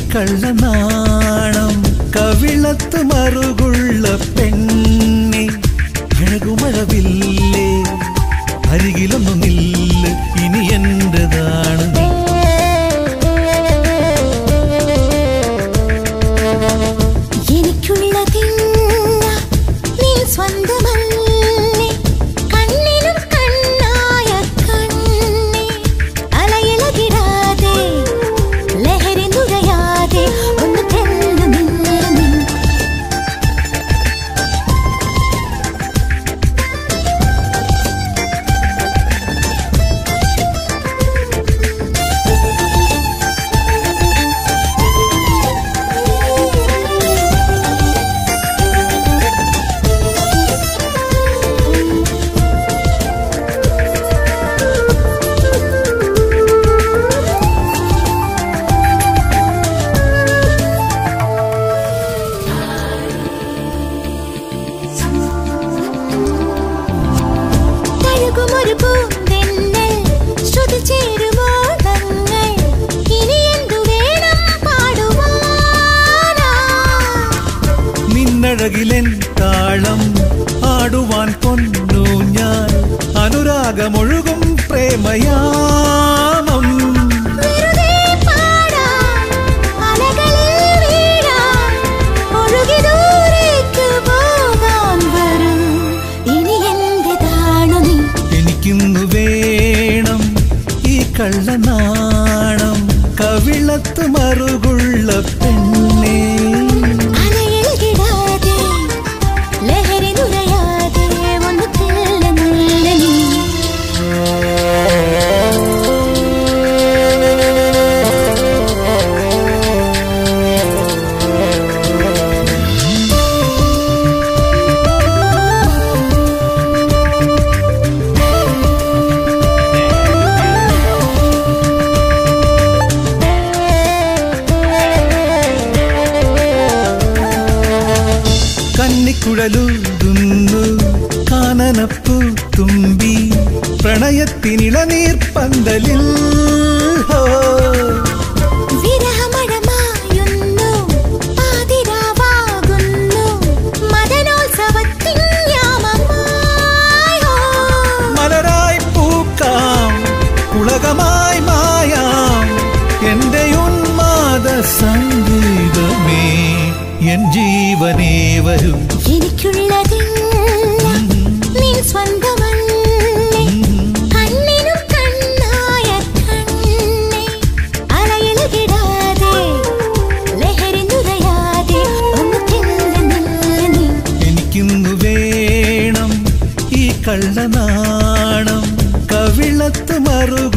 കള്ളനാണം കവിളത്ത് മറുകുള്ള പെണ്ണെ അഴകുമഴവില്ലേ അരികിലൊന്നു നില്ല് ഇനി എന്റേതാണ് നീ. എനിക്കുള്ളതില്ല നീ സ്വന്തമല്ലേ കണ്ണിനും കണ്ണായ കണ്ണേ അലയിളകിടാതെ ലഹരി നുഴയാതെ ഒന്ന് തെല്ലു നിന്നു നീ തഴുകുമൊരു പൂന്തെന്നൽ ശ്രുതി ചേരുമോളങ്ങൾ ഇനി എന്തു വേണം പാടുവാനാ നിന്നഴകിലെൻ താളം ആടുവാൻ പൊന്നു ഞാൻ അനുരാഗമൊഴുകും പ്രേമയാമം വെറുതെ പാടാൻ അലകളിൽ വീഴാൻ ഒഴുകി ദൂരേക്ക് പോകാൻ വരും ഇനി എന്റേതാണു നീ എനിക്കിന്നു വേണം ഈ കള്ളനാണം കവിളത്ത് മറുകുള്ള പെണ്ണേ അലയിൽ കിടാതെ ലഹരി നുരയാതെ ഒന്ന് തെല്ല നല്ല നീ കന്നിക്കുഴലൂതുന്നു കാനനപ്പൂ തുമ്പി പ്രണയത്തിനിളനീർ പന്തലിൽ ഹോ വിരഹമഴമായുന്നു പാതിരാവാകുന്നു മദനോത്സവത്തിൻ യാമമായോ മലരായി പൂക്കാം പുളകമായി മായാം എന്റെ ഉന്മാദ സംഗീതമേ എൻ ജീവനേ വരും എനിക്കുള്ളതെല്ലാം നീ സ്വന്തമല്ലേ കണ്ണിനും കണ്ണായ കണ്ണേ അലയിളകിടാതെ ലഹരി നുരയാതെ ഒന്ന് തെല്ല നല്ല നീ എനിക്കിന്നു വേണം ഈ കള്ളനാണം കവിളത്ത് മറു